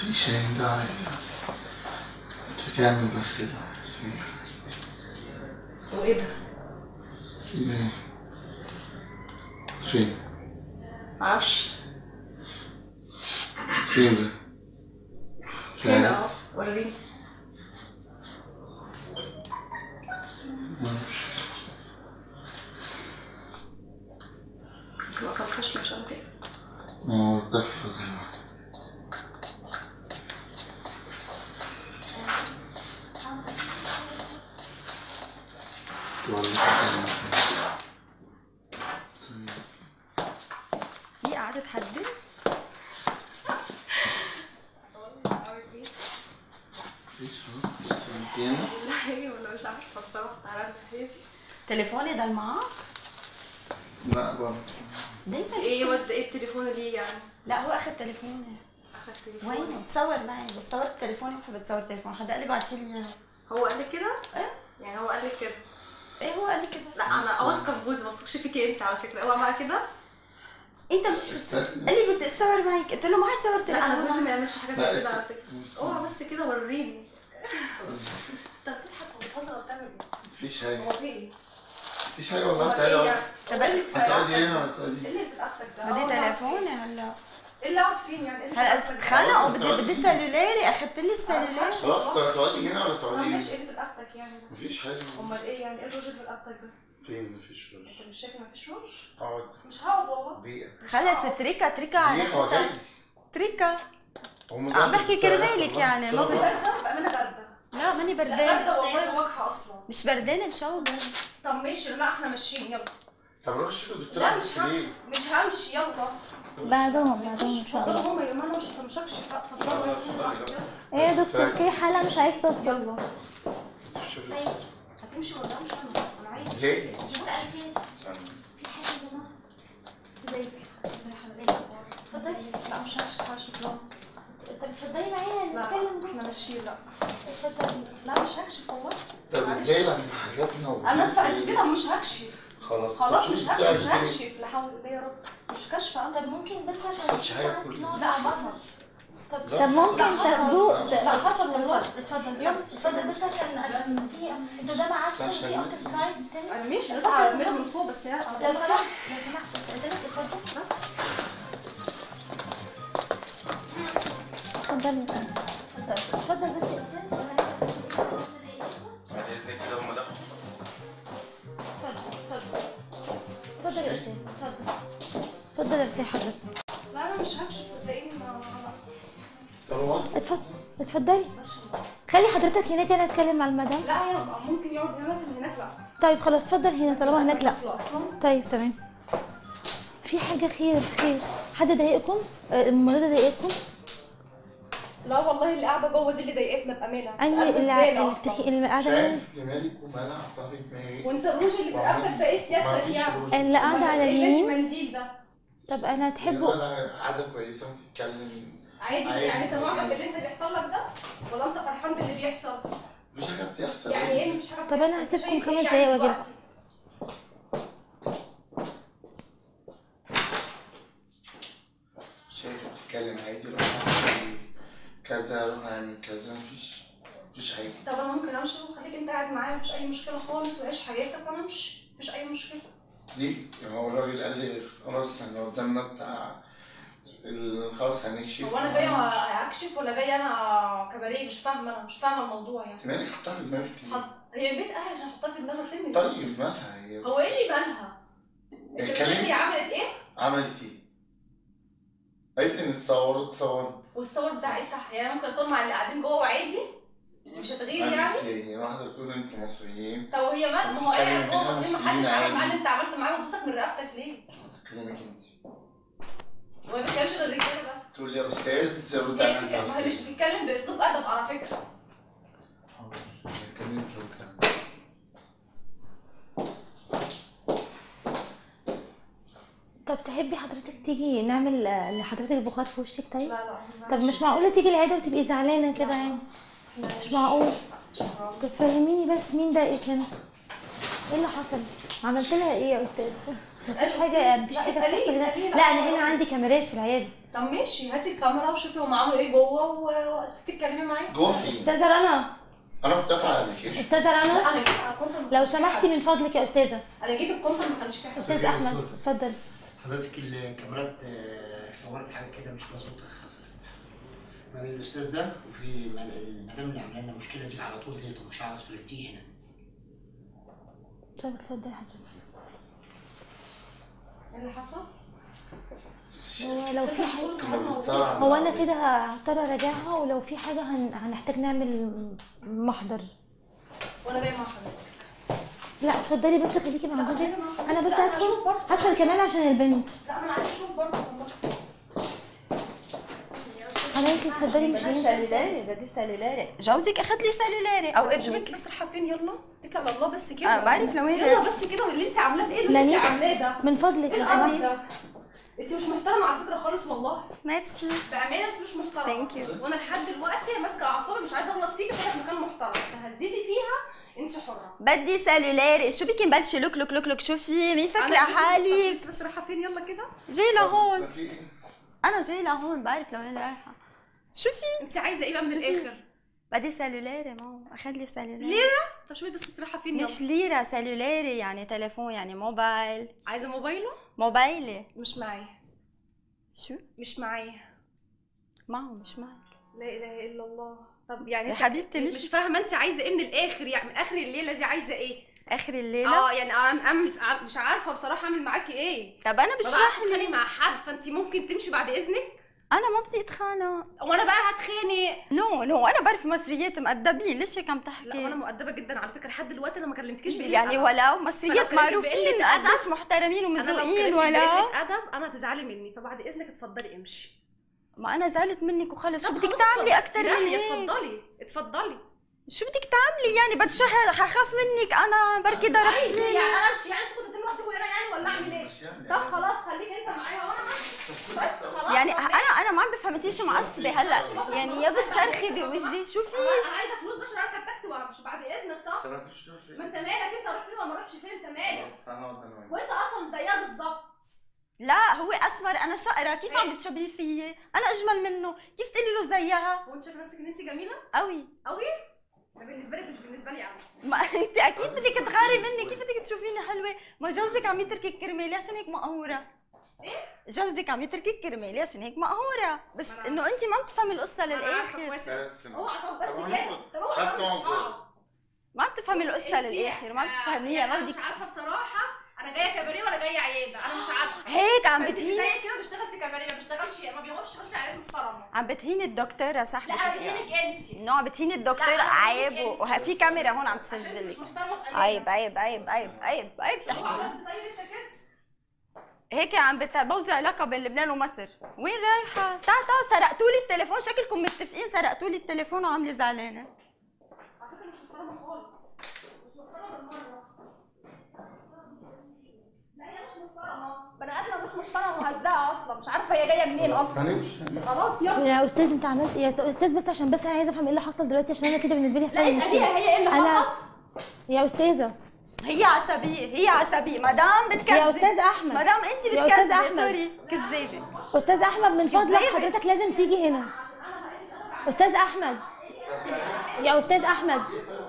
مفيش هنا ده عادي تكمل بس ده سيبك وايه ده؟ ليه؟ فين؟ معرفش فين ده؟ مش هنا عارف. اهو وريني معرفش. ما كنتش مش عارفه ما هو ده في الغنى. تقول لي كده. دي قعدت تحدد مفيش خلاص سنتين والله ولا مش عارفه بصراحه تعالى ناحيتي تليفوني ده معاك لا برضه ده انت ايه ود ايه التليفون ليه يعني؟ لا هو اخد تليفوني اخد تليفوني وينه تصور معي بس صورت تليفوني بحب اتصور تليفون حد قال لي بعتي لي اياها هو قال لك كده؟ ايه يعني هو قال لك كده ايه هو قال لي كده لا انا واثقه في جوزي ما بثقش فيكي انت على فكره هو بقى كده انت مش قال لي بتتصور معي قلت له ما هتصور لا انا جوزي تليفون ما يعملش حاجه لا، زي كده على است- فكره اوعى بس كده وريني طب بتضحك وبتهزر وبتعمل ايه؟ مفيش حاجة هو في ايه؟ مفيش حاجة والله هو تعالى ايه اقعد. يعني؟ طب قال لي هتقعدي هنا ولا هتقعدي ايه اللي في رقبتك ده؟ ما دي اه، اقعد تليفوني فين؟ هلا ايه اللي اقعد فين يعني؟ ايه اللي في هلا رقبتك ده؟ اتخانقوا بدي بدي سلولاري اخدت لي السلولاري خلاص هتقعدي هنا ولا اه تقعدي ماشي هنا ايه اللي في رقبتك يعني ده؟ مفيش حاجة امال ايه يعني ايه الروج اللي في رقبتك ده؟ فين مفيش ولا انت مش شايف ان مفيش روج؟ اقعد مش هقعد والله دقيقة خلص تريكا تريكا على دقيقة هو جاي حتة تريكا هم عم بحكي كرمالك يعني، ما انت بقول- بارده؟ بامانه بارده لا ماني لا بردانة بارده والله واضحه اصلا مش بردانة مشوبة طب ماشي لا احنا ماشيين يلا طب روح شوف الدكتور لا عايز مش ليه هم... مش همشي يلا بعدهم بعدهم ان شاء اتفضلوا الله هما يا جماعه انا مش مش هكشف لا اتفضلوا ايه يا دكتور في حالة مش عايز تدخل شوف هتمشي ولا امشي انا انا عايز ليه؟ مش سألتنيش في حاجه يا جماعه ازيك ازي حضرتك اتفضلي لا مش هكشف على شكرا طب اتفضلي معايا لا نتكلم احنا ماشيين لا اتفضلي لا مش هكشف والله طب ازاي لما حاجاتنا و- انا ادفع الفيزا طب مش هكشف خلاص خلاص طب مش شوف هكشف بتاع مش الكلام. هكشف لا حول الله يا رب مش كشف انا طب ممكن بس عشان خدش حاجة كلها. لا حصل طب لا، طب ممكن لا، حصل. تاخدوه لا حصل طب والله اتفضل يلا. اتفضل بس عشان عشان في انتوا ده معاكم عشان في اوضه بس. سلايد مستني انا ماشي بس اتفضل، هعمله اتفضل. من فوق بس يا انا لو بقول لك سمحت لو سمحت استاذنك اتفضل بس اتفضل اتفضل اتفضل بس يا استاذ انا عايزة- بعد اذنك كده هم دخلوا اتفضل يا استاذ اتفضل اتفضل ارتاح حضرتك لا انا مش هكشف صدقيني ما طب هو اتفضل اتفضلي خلي حضرتك هناك انا اتكلم مع المدام لا هي ممكن يقعد هنا لكن هناك لا طيب خلاص اتفضل هنا طالما هناك لا طفل اصلا طيب تمام في حاجة خير خير حد ضايقكم آه، الممرضة ضايقتكم لا والله اللي قاعده جوه دي اللي ضايقتنا بامانه أنهي قلب اللي زبالة اللي أصلاً. بتحكي- اللي مش قاعدة هنا عارف دي مالك ومالها حطها في دماغي وانت الروج اللي في رقبتك ده ايه سيادتك مفيش يعني روج. اللي قاعدة على اللي في اليمين منديل ده طب أنا تحبوا انا قاعدة كويسة وتتكلم عادي عادي. يعني انت معجب باللي انت بيحصل لك ده ولا انت فرحان باللي بيحصل مفيش حاجة بتحصل يعني ايه مفيش حاجه طب أنا بتحصل؟ هسيبكم شايف خمس ايه دقايق يعني وأجيلكم. دلوقتي؟ شايفة بتتكلم عادي روح اعمل كذا روح اعمل كذا مفيش مفيش حاجة طب انا ممكن امشي وخليك انت قاعد معايا مفيش اي مشكله خالص وعيش حياتك وانا امشي مفيش اي مشكله ليه؟ يعني هو الراجل قال لي خلاص احنا قدامنا بتاع ال- خلاص هنكشف هو انا جايه اكشف ولا جايه انا كباريه مش فاهمه انا مش فاهمه الموضوع يعني انت مالك حطها في دماغك ليه؟ حط... هي بيت اهلي عشان احطها في دماغك ليه من طيب مالها هي هو ايه اللي مالها؟ انت مش اتكلمي. شايف هي عملت ايه؟ عملت ايه؟ قالت لي نتصور اتصور والصور بتاعتها يعني ممكن اصور مع اللي قاعدين جوه وعادي مش هتغير يعني عملت ايه؟ واحدة بتقول انتوا مصريين طب وهي مال ما هو قاعد بتتكلم جوه إنها مصريين مسلمين محدش عمل عادي. معاه اللي انت عملته معاه وتبوسك من رقبتك ليه؟ بتكلمك انت وما بتتكلمش غير الرجاله بس تقول لي يا استاذ رد هي عليا بتتك- يا ما هي مش استاذ بتتكلم باسلوب ادب على فكره حاضر. كلمت رد عليا. طب تحبي حضرتك تيجي نعمل آه، لحضرتك بخار في وشك لا طيب لا طب مش معقولة تيجي العيادة وتبقي زعلانة كده يعني مش معقول طب فهميني بس مين ضايقك هنا ايه اللي حصل عملت لها ايه يا استاذ مفيش حاجه مفيش لا، حاجه اسأليه، بتحصل هنا اسأليه لا بقى. انا هنا عندي كاميرات في العياده طب ماشي هاتي الكاميرا وشوفي هم عملوا ايه جوه و- وتتكلمي معايا جوه فين؟ استاذه رنا انا كنت دافع ابلكيشن استاذه رنا انا جيت على الكونتر ما لو كانش فيه سمحتي حد. من فضلك يا استاذه انا جيت الكونتر ما كانش فيه حد استاذ احمد اتفضل حضرتك الكاميرات آه، صورت حاجه كده مش مظبوطه حصلت ما بين الاستاذ ده وفي مد- المدام اللي عامله لنا المشكله دي على طول ديت ومش عارف فلتيه هنا طب اتفضل يا حضرتك ايه اللي حصل؟ هو لو في حاجه كنا بنستوعب هو انا كده هضطر اراجعها ولو في حاجه هن... هنحتاج نعمل محضر وانا جاي مع حضرتك لا اتفضلي بس خليكي مع لا، جوزك أنا مع انا بس لا، أنا أشوف هدخل برضه. هدخل كمان عشان البنت لا ما انا عايزه اشوف برضه والله. حضرتك اتفضلي مش بدي هينفع. سلولاري بدي سلولاري جوزك اخذ لي سلولاري او انت ابنك بس رايحه فين يلا اتكل على الله بس كده اه بعرف لو هي يلا بس كده واللي انت عاملاه ده ايه اللي انت لاني- عاملاه ده من فضلك ايه لو القرف سمحتي ده انت مش محترمه على فكره خالص والله ميرسي بامانه انت مش محترمه Thank you. وانا لحد دلوقتي ماسكه اعصابي مش عايزه اغلط فيكي عشان في مكان محترم تهديتي فيها انت حره بدي سلولاري شو بك نبلش لوك لوك لوك لوك شو في مين فاكره أنا- حالي انت بس رايحه فين يلا كده جاي لهون في ايه؟ انا جاي لهون بعرف لوين رايحه شو في انت عايزه ايه بقى من الاخر بدي سلولاري ماما اخذ لي سلولاري ليره طب شوفي بس انت رايحه فين مش يلا ليرة سلولاري يعني تليفون يعني موبايل عايزه موبايله موبايلي مش معايا شو مش معايا معه مش معك لا اله الا الله طب يعني يا انت- حبيبتي مش مش فاهمه انت عايزه ايه من الاخر يعني من اخر الليله دي عايزه ايه اخر الليله اه يعني أعمل أعمل مش عارفه بصراحه اعمل معاكي ايه طب انا ببقى بشرح هتتخانقي لي مع حد فانت ممكن تمشي بعد اذنك انا ما بدي اتخانق وانا بقى هتخانق نو نو انا بعرف مصريات مؤدبين ليش هيك عم لا وانا تحكي مؤدبه جدا على فكره لحد دلوقتي انا ما كلمتكيش بقلة يعني أدب. ولو فلو مصريات كلمتك معروفين بقلة أدب، قديش محترمين انا لو ومذوقين كلمتك ولا بقلة ادب انا هتزعلي مني فبعد اذنك اتفضلي امشي ما انا زعلت منك وخلص شو طب بدك خلاص تعملي اتفضلي. اكثر لا، من يا هيك اتفضلي اتفضلي شو بدك تعملي يعني بعد شو ه- حخاف منك انا بركي عايزه ضربتني يعني انا امشي يعني اسكت انت لوحدك وهنا يعني ولا اعمل ايه مش يعني طب خلاص خليك انت معايا وانا ماشي بس خلاص يعني طب انا انا ما عم بفهم انت شو معصبه هلا يعني يا بتصرخي بوجهي شو في انا أنا عايزه فلوس باش اركب تاكسي وامشي بعد اذنك طب طب انت مش تروح ما فين؟ انت مالك انت روح فين ولا ما روحش فين انت مالك خلاص انا اقعد انا وانت. وانت اصلا زيها بالظبط لا هو اسمر انا شقره كيف عم بتشبهي فيي انا اجمل منه كيف تقولي له زيها وانت شايفه نفسك ان انت جميله قوي قوي ده بالنسبه لك مش بالنسبه لي انا ما انت اكيد بدك تغاري مني كيف بدك تشوفيني حلوه ما جوزك عم يتركك كرمالي عشان هيك مقهوره ايه جوزك عم يتركك كرمالي عشان هيك مقهوره بس ما أنا انه انت ما بتفهمي القصه انا عارفه للاخر كويس بس اوعى طب بس طب كده هنقعد. طب اوعى بس طب مش نقعد. هقعد. ما بتفهمي القصه انتي- للاخر ما آه، بتفهميها يعني ما انا بدك مش عارفه بصراحه انا جايه كباريه ولا جايه عياده انا مش عارفه هيك عم فانت بتهيني زي كده بشتغل في كباريه ما بشتغلش ما بيروحش يخش عيادات محترمه عم بتهيني الدكتوره لا صاحبتك انا بهينك انت انه عم بتهيني الدكتور لا، أنا عيب بهينك وه- انت. في كاميرا هون عم عشان انت تسجلك مش محترمه بأمانة. عيب عيب عيب عيب عيب عيب اوعى تحكي بس طيب انت كده هيك عم بتبوظي علاقه بين لبنان ومصر وين رايحه تعا تعا سرقتوا لي التليفون شكلكم متفقين سرقتوا لي التليفون وعامله زعلانه على فكره مش محترمه خالص مش محترمه بالمره لا هي مش محترمه بني ادمه مش محترمه مهزأه اصلا مش عارفه هي جايه منين اصلا هنمشي خلاص يلا يا استاذ انت عملت يا استاذ بس عشان بس انا عايزه افهم ايه اللي حصل دلوقتي عشان انا كده بالنسبه لي لا حصل اساليها مشكله هي ايه اللي انا حصل يا استاذه هي عصبيه هي عصبيه مدام بتكذب يا استاذ احمد مدام انت يا أستاذ بتكذبي أحمد. سوري كذابه استاذ احمد من فضلك كذابة. حضرتك لازم تيجي هنا استاذ احمد يا استاذ احمد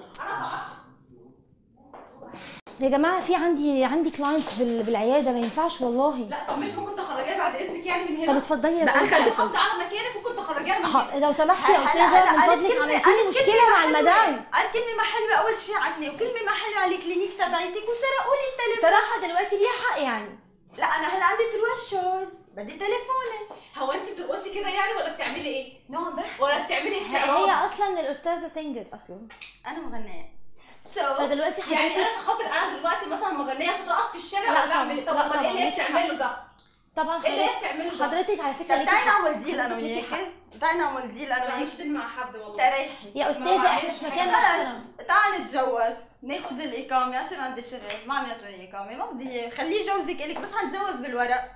يا جماعه في عندي عندي كلاينتس بالعياده ما ينفعش والله لا طب مش ممكن تخرجيها بعد اذنك يعني من طب هنا اتفضلي يا لا استاذ خليك حافظي على مكانك ممكن تخرجيها من هنا ح- لو سمحتي يا هلا- استاذه هلا من قالت فضلك كلمة- عملتي قالت لي مشكله كلمة مع حلوة. المدام قال كلمه ما حلوه اول شيء عني وكلمه ما حلوه على الكلينيك تبعتك وسرقوا لي التليفون صراحه دلوقتي ليها حق يعني لا انا هلا عندي تروح شوز بدي تليفوني هو انت بترقصي كده يعني ولا بتعملي ايه نعم بح ولا بتعملي هي استعراض اصلا الاستاذه سينجر اصلا انا مغنيه سو فدلوقتي يعني حضرتك انا عشان خاطر انا دلوقتي مثلا مغنيه عشان ترقص في الشارع لا ولا بعمل ايه طب طبعاً. لا امال ايه اللي هي طبعاً. بتعمله ده طبعا ايه اللي هي حضرتك بتعمله ده حضرتك على فكره طب ليكي تعالي حق. نعمل ديل انا ليكي وياك حق. تعالي نعمل ديل انا انا وياك مش دل مع حد والله تريحي يا ما استاذه احنا بعملش في حاجة. مكان خلص محترم تعالي نتجوز ناخذ الإقامة عشان عندي شغل ما عم يعطوني إقامة ما بدي إياه. خليه جوزك إلك بس حنتجوز بالورق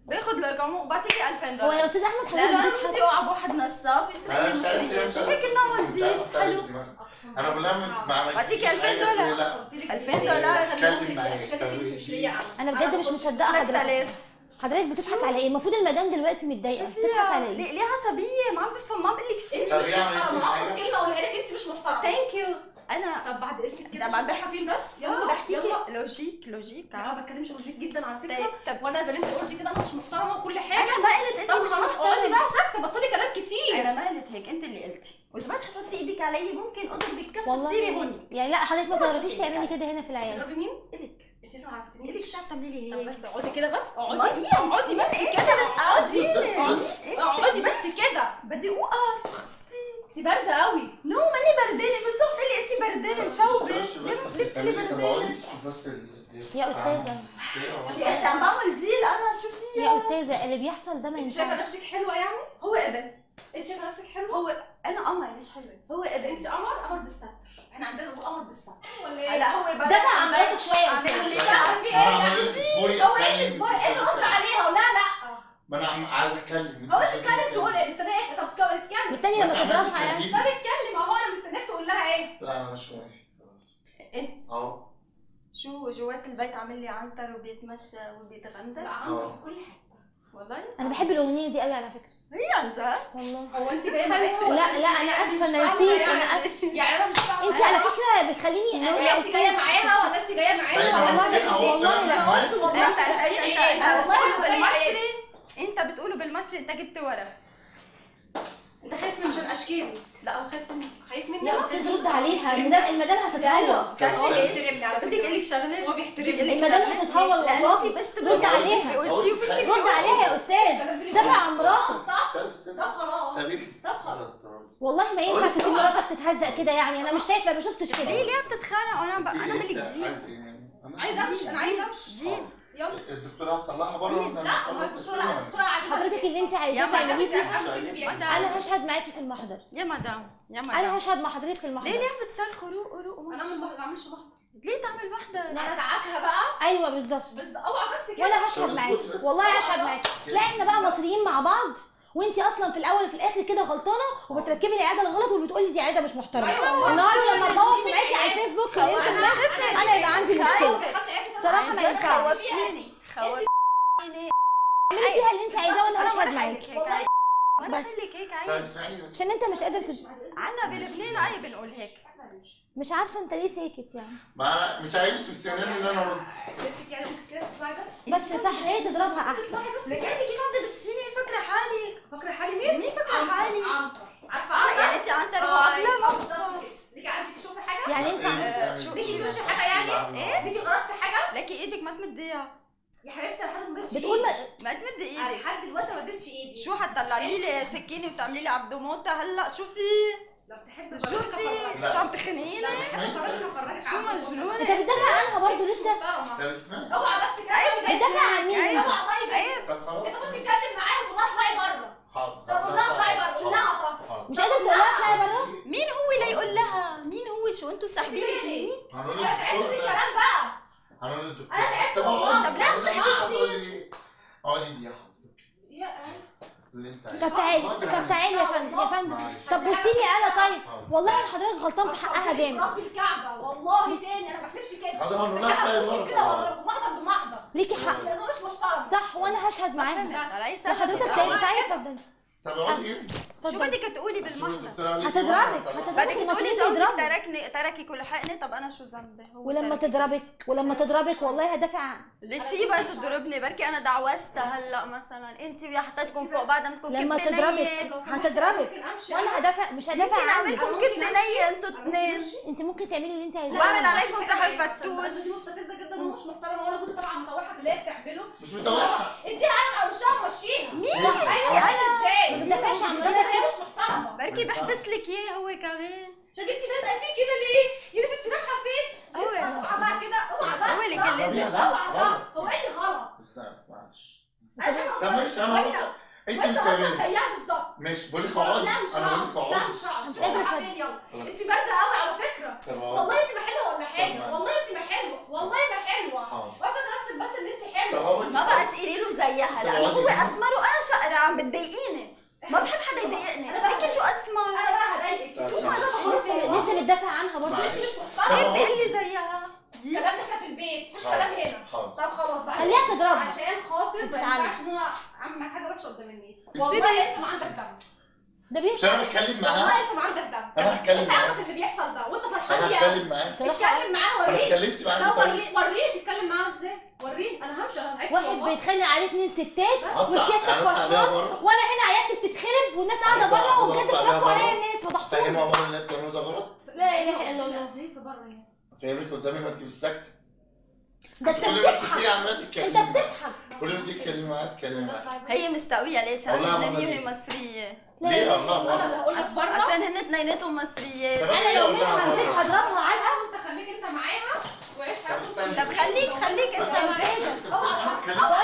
باخد لقمه بعطيكي 2000 هو دولار يا استاذ احمد لا لا حضرتك انا بدي بتضحك اوعى بواحد نصاب يسرق لي انا مش عارف ليه مش مصريات عارف هيك انه مش ودي عارف حلو أتكلم. انا بقول لها ما- ما عملتيش بعطيكي 2000 حاجة، دولار. تقولي لا 2000 دولار اتكلم معايا انا بجد مش مصدقه حضرتك 3000 حضرتك بتضحك على ايه المفروض المدام دلوقتي متضايقه شوفي بتضحك على ليه ايه ليه عصبيه ما عم بفهم ما عم بقول لك شيء طب ايه عملتي محترمه حاجة؟ اخر كلمه اقولها لك انت مش محترمه ثانك يو انا طب بعد اذنك كده طب مش عم مساحه فين بس يلا يلا بحكيكي يلا لوجيك لوجيك انا ما بتكلمش لوجيك جدا على فكره طيب طب وانا زي ما انت قلتي كده انا مش محترمه وكل حاجه انا ما قلت انت طب مش خلاص اقعدي محترمه بقى ساكته بطلي كلام كتير انا ما قلت هيك انت اللي قلتي واذا ما تحطي ايدك علي ممكن اضربك كف والله تصيري هون يعني لا حضرتك ما تعرفيش تعملي كده هنا في العيال تضربي مين؟ الك انت لسه ما عرفتنيش الك ساعه بتعملي لي طب هيك بس اقعدي كده بس اقعدي اقعدي اقعدي بس كده اقعدي اقعدي بس كده بدي اوقف شو خصي انت بارده قوي نو ماني بردانه مش صوت لي انت بردانه مشوبه بس ليه بس بدك تقولي طب بردانه اقعدي بس ال- يا أستاذة. يا اختي عم بعمل ديل انا شو فيها يا استاذه اللي بيحصل ده ما انت شايفه ينفعش نفسك حلوه يعني هو قبل انت شايفه نفسك حلوه هو انا قمر مش حلوه هو قبل انت قمر قمر بالستر احنا عندنا بنقول قمر بالستر ولا ايه لا هو بقى دفع عن مراتك شويه يا عامل أستاذة. لي ليه بقى في ايه هو ايه الاسبوع ايه اللي قلت عليها ولا لا ما انا عم- عايز اتكلم هو انت تتكلم تقول ايه مستنيه ايه طب كمل اتكلم والتاني لما تضربها يعني طب اتكلم اهو انا مستنياك تقول لها ايه لا انا مش موافق خلاص انت اه شو جوات البيت عامل لي عنتر وبيتمشى وبيتغندر لا عندك في كل حاجه والله انا بحب الاغنيه دي قوي على فكره هي عن جد والله هو انت جايه معايا ولا لا انت لا انا جاية اسفه مش انا فاهمة نسيت يعني؟ انا اسفه يعني انا مش فاهمه انت على فكره بتخليني هي انت جايه معاها ولا انت جايه معايا طيب ولا انا انت كده اهو والله طلع لا. مش قلت موافق. والله انت انت انت شايفين ايه انت بتقوله والله بالمصري انت بتقوله بالمصري انت جبت ورا انت خايف من عشان اشكالي لا هو خايف مني خايف مني يا استاذ رد عليها المدام المدام هتتهور بتعرفي هو ليش؟ بيحترمني على بدك فكره اقول لك شغله هو بيحترمني بدك أقول لك المدام شغلة. هتتهور ليش؟ لأن والله. انت بس رد بتقولي عليها. بيقول شيء وفيش رد عليها يا استاذ دافع عن مراتك طب استنى. طب خلاص طب إيه؟ طب خلاص خلاص تمام. والله ما ينفع تسيب مراتك تتهزق كده يعني انا مش شايفه ما شفتش كده ليه ليه بتتخانق وانا ب... انا إيه؟ ملك عايز دين إيه يعني؟ أنا- عايزه امشي انا عايزه امشي دين يلا الدكتوره هتطلعها بره لا ما الدكتوره لا الدكتوره قاعده حضرتك اللي انت عايزاه يا تعمليه فيه مدام. انا هشهد معاكي في المحضر يا مدام يا انا مدام هشهد مع حضرتك في ليه المحضر ليه عم بتصرخوا روقوا روقوا انا ما بعملش محضر ليه تعمل وحده انا دعكها بقى ايوه بالظبط بس اوعى بس كده ولا هشهد معاكي والله هشهد معاكي لا احنا بقى مصريين مع بعض وانت اصلا في الاول وفي الاخر كده غلطانه وبتركبي العياده الغلط وبتقولي دي عياده مش محترمه أيوة، النهارده لما دي ابوظ مش معاكي على عيب. الفيسبوك والانترنت انا يبقى عندي مشكله صراحة ما ينفعش. خوفتيني خوفتيني اعملي فيها اللي انت عايزاه وانا هشهد معاكي والله. وانا بس. قلت لك هيك طب عايز اسمعيني بس. عشان انت مش قادر تج... عنا بلبنان اي بنقول هيك مش عارفه انت ليه ساكت يعني ما انا مش عايز مستنيني ان انا ارد ستك يعني ممكن كده تطلعي بس بس صح هي تضربها احسن تطلعي بس لكن انت كيف عم تدشيني فكره حالك فاكره حالي مين؟ مين فكره حالي عنتر عارفه اه يعني انت عنتر وعقله ما بالظبط كده. ليكي عندك تشوفي حاجه؟ يعني انت إيه؟ شو- ليكي شو- في وش حاجه يعني؟ ايه؟ ليكي غلط في حاجه؟ لكي ايدك ما تمديها يا حبيبتي انا لحد ما اديتش بتقول ايدي ما... ما تمدي انا ايدك لحد دلوقتي ما اديتش ايدي شو حتطلعي لي سكينه وتعملي لي عبد موته هلا شو في لو بتحبي شو فرجك في افرجك شو عم تخنقيني لا بتحبي فرجك افرجك شو عن- انت مجنونه بتدافع عنها برضه لسه طب اسمعي اوعى بس كده بتدافع عن مين أيوة. اوعى طيب عيب طب خلاص انت كنت تتكلم معايا وتقول لها اطلعي بره حاضر طب قول لها اطلعي بره قول لها طب حاضر. مش قادر تقول لها اطلعي بره مين هو اللي يقول لها مين هو شو انتوا ساحبين سيبيني. مين هنقول انا تعبت من للدكتور الكلام بقى هنقول للدكتور أنا تعبت طب والله. اقعدي. طب لا، مش اقعدي. هتقعدي. اقعدي. اقعدي دي يا حضرتك يا اللي انت عايزه طب تعالي حاضر، طب معلش. تعالي يا فندم يا فندم معلش. طب بصي لي انا طيب حاضر. والله حضرتك غلطان في حقها جامد رب الكعبه والله تاني انا ما بحلفش كده حاضر هنقول لها انا طيب بخش كده بره. واضرب محضر بمحضر ليكي حق لازم مش محترم صح وانا هشهد معاها طلعي بس حضرتك تعالي تعالي اتفضلي طب اقعدي ايه؟ شو اتفضلي بدك تقولي شوفي بالمحضر الدكتور عليك هتضربك، مرة. هتضربك. بدك المصريين تقولي جوزك بيضربوا. تركني تركك ولحقني طب انا شو ذنبي هو ولما تركني. تضربك ولما تضربك والله هدافع عن ليش هي بقى تضربني بركي انا دعوستها هلا مثلا انت ويا حطيتكم فوق بعض عملتكم لما كب تضربك نية هتضربك ممكن امشي وانا هدافع مش هدافع يمكن عنك اعملكم كب نية انتوا اثنين انت ممكن تعملي اللي انت عايزاه وبعمل عليكم سحر دي فتوش مستفزه جدا ومش محترمه وانا جوزي طبعا مطوحه في اللي هي بتعمله مش متوقع اديها انا على وشها ومشيها مين ايوه انا ازاي ما بتدافعش عن بس مراتك هي مش محترمه بركي بحبس لك اياه هو كمان طب انت لازقه فيه كده ليه؟ يا بنتي رايحه فين؟ هو. اوعى بقى كده اوعى بس هو اللي كان طب لازم يلا، اوعى بقى غلط. سوعي غلط بس لا، معلش انا شايفه طب ماشي انا هقول لك. انت وانت اصلا مستني زيها بالظبط ماشي بقول لك اقعدي لا مش انا بقول لك هقعد لا اقعدي مش هقعد مش قادرة رايحة أفهم. فين يلا خلاص. انت بارده قوي على فكره طب اقعدي. والله انت ما حلوه ولا حاجه طب والله انت ما حلوه والله ما حلوه حاضر واخد نفسك بس بس ان انت طب حلوه هقول ما بقى تقولي له زيها لانه هو اسمر وانا شقرة عم بتضايقيني ما بحب حدا يضايقني ليكي شو اسمر انا بقى هضايقك طب شوف سامع. انا خلاص لسه متدافع عنها برضه معلش ليه بتقول لي زيها الكلام ده كان في البيت مش كلام هنا حاضر طب خلاص بقى خليها تضربها. عشان خاطر ما تتعلم. ينفعش ان انا اعمل معاك حاجه وحشه قدام الناس والله انت ما عندك دم ده مش بينفع انا هتكلم معاها والله انت ما عندك دم انا هتكلم انت معاها عارف اللي بيحصل ده وانت فرحان انا بيه هتكلم معاها اتكلم معاه انا وريه اتكلمت لا معاها طيب وريه وريه تتكلم معاه ازاي وريه انا همشي انا تعبت واحد والله. بيتخانق عليه اتنين ستات هطلع وسيادتك يعني اطلع بيها فرحان بره وانا هنا عيادتي بتتخرب والناس قاعده هطلع- بره وبجد هطلع بيها اتفرجوا عليا بره. الناس فضحتوني فاهمها بره اللي انت بتعمله ده غلط لا اله الا الله شايفه بره يعني فاهمك قدامي ما انت مش ساكته ده بس انت كل ما انت بتضحك فيه عمال انت تتكلمي معاها. بتضحك كل ما تتكلمي معاها تتكلمي معاها هي مستقوية ليش؟ والله عشان ما هي بدي. مصرية لا ليه لا الله انا الله بقول لك عش- بره عشان هن اتنيناتهم مصريات طب انا لو منها همسك هضربها علقه انت خليك انت معاها وعيش حياتك استنى. طب خليك خليك انت مزاجك بقول